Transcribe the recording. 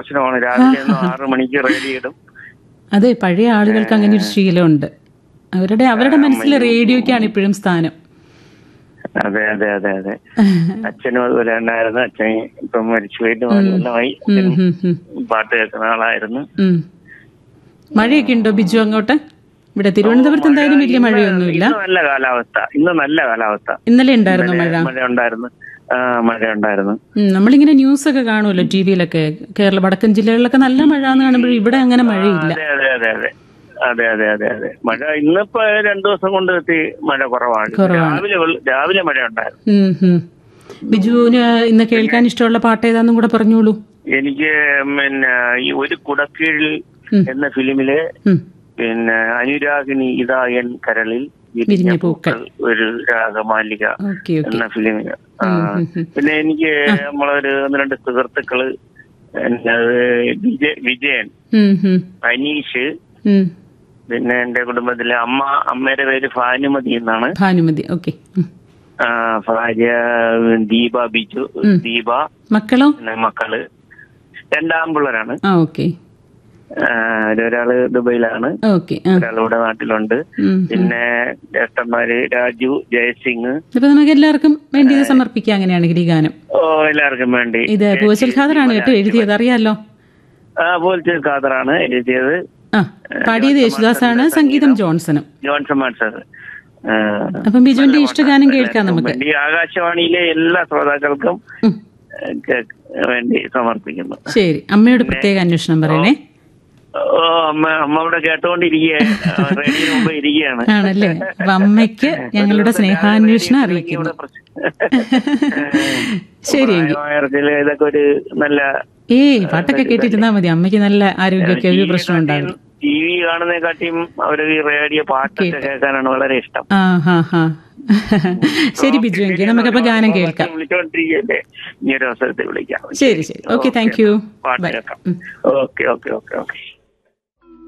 പ്രശ്നമാണ് രാവിലെ ഒന്നും ആറു മണിക്ക് റേഡിയോ ഇടും അതെ പഴയ ആളുകൾക്ക് അങ്ങനെ ഒരു ശീലമുണ്ട് അവരുടെ അവരുടെ മനസ്സിൽ റേഡിയോയ്ക്കാണ് ഇപ്പോഴും സ്ഥാനം അതെ അതെ അതെ അതെ അച്ഛനും അതുപോലെ ഉണ്ടായിരുന്നു അച്ഛൻ ഇപ്പം മരിച്ചു പോയിട്ട് കൊല്ലമായി അച്ഛൻ ഉം, ഉം. പാട്ട് കേൾക്കുന്ന ആളായിരുന്നു ഉം. മഴയൊക്കെ ഉണ്ടോ ബിജു അങ്ങോട്ട് ഇവിടെ തിരുവനന്തപുരത്ത് എന്തായാലും വലിയ മഴയൊന്നുമില്ല ഇന്ന് നല്ല കാലാവസ്ഥ ഇന്ന് നല്ല കാലാവസ്ഥ ഇന്നലെ ഉണ്ടായിരുന്നു മഴ മഴ ഉണ്ടായിരുന്നു ആ മഴ ഉണ്ടായിരുന്നു ഉം, നമ്മളിങ്ങനെ ന്യൂസ് ഒക്കെ കാണുമല്ലോ ടി വിയിലൊക്കെ കേരള വടക്കൻ ജില്ലകളിലൊക്കെ നല്ല മഴ എന്ന് കാണുമ്പോൾ ഇവിടെ അങ്ങനെ മഴയില്ല അതെ അതെ അതെ അതെ അതെ അതെ അതെ അതെ മഴ ഇന്നിപ്പോ രണ്ടു ദിവസം കൊണ്ട് എത്തി മഴ കുറവാണ് രാവിലെ വെള്ള- രാവിലെ മഴ ഉണ്ടായിരുന്നു ഉം, ഉം. ബിജുവിന് ഇന്ന് കേൾക്കാൻ ഇഷ്ടമുള്ള പാട്ട് ഏതാന്നും കൂടെ പറഞ്ഞോളൂ എനിക്ക് പിന്നെ ഈ ഒരു കുടക്കീഴിൽ എന്ന ഫിലിമിലെ ഉം. പിന്നെ അനുരാഗിണി ഇതാ എൻ കരളിൽ വിരിഞ്ഞ പൂക്കൾ ഒരു രാഗമാലിക ഓക്കെ ഓക്കെ എന്ന ഫിലിമിന് ആ. പിന്നെ എനിക്ക് നമ്മളൊരു ഒന്ന് രണ്ട് സുഹൃത്തുക്കള് പിന്നെ അത് വിജയ് വിജയൻ ഉം, ഉം. അനീഷ് ഉം. പിന്നെ എന്റെ കുടുംബത്തിലെ അമ്മ അമ്മയുടെ പേര് ഭാനുമതി എന്നാണ് ഭാനുമതി ഓക്കെ ഉം. ആ, ഭാര്യ ദീപ ബിജു ദീപ മക്കളോ പിന്നെ മക്കള് രണ്ടാം പിള്ളേരാണ് ആ ഓക്കെ ആ, ഒരാള് ദുബൈയിലാണ് ഓക്കെ ആ ഒരാൾ ഇവിടെ നാട്ടിലുണ്ട് ഉം. പിന്നെ ജ്യേഷ്ഠന്മാര് രാജു ജയസിംഗ് അപ്പൊ നമുക്ക് എല്ലാവർക്കും വേണ്ടി ഇത് സമർപ്പിക്കാം അങ്ങനെയാണെങ്കിൽ ഈ ഗാനം ഓ എല്ലാവർക്കും വേണ്ടി ഇത് പൂവച്ചൽ ഖാദറാണ് കേട്ടോ എഴുതിയത് അറിയാലോ ആ പോലത്തെ ഖാദറാണ് എഴുതിയത് ആ പാടിയത് യേശുദാസാണ് സംഗീതം ജോൺസണും ജോൺസൺ മാസ്റ്റർ ആ, അപ്പം ബിജുവിന്റെ ഇഷ്ടഗാനം കേൾക്കാം നമുക്ക് വേണ്ടി ആകാശവാണിയിലെ എല്ലാ ശ്രോതാക്കൾക്കും ഉം. ഏ, കേ- വേണ്ടി സമർപ്പിക്കുന്നു ശരി അമ്മയോട് പ്രത്യേക അന്വേഷണം പറയണേ ഓ അമ്മ അമ്മ ഇവിടെ കേട്ടോണ്ടിരിക്കുകയാണ് റേഡിയോ മുമ്പ് ഇരിക്കുകയാണ് ആണല്ലേ അപ്പൊ അമ്മയ്ക്ക് ഞങ്ങളുടെ സ്നേഹാന്വേഷണം അറിയിക്കുന്നു ശരി എങ്കിൽ പ്രായമായവർക്കില് ഇതൊക്കെ ഒരു നല്ല ഏയ് പാട്ടൊക്കെ കേട്ടിരുന്നാ മതി അമ്മയ്ക്ക് നല്ല ആരോഗ്യമൊക്കെ ഒരു പ്രശ്നം ഉണ്ടാവില്ല ടി വി കാണുന്നതിനെക്കാട്ടിയും അവര് ഈ റേഡിയോ പാട്ടൊക്കെ കേൾക്കാനാണ് വളരെ ഇഷ്ടം ആ ഹാ ഹാ ശരി ബിജു എങ്കിൽ നമുക്കപ്പോ ഗാനം കേൾക്കാം വിളിച്ചോണ്ടിരിക്കല്ലേ ഇനി ഒരു അവസരത്തിൽ വിളിക്കാം ശരി ശരി ഓക്കെ താങ്ക് യു പാട്ട് ബൈ കേൾക്കാം ഓക്കെ ഓക്കെ ഓക്കെ ഓക്കെ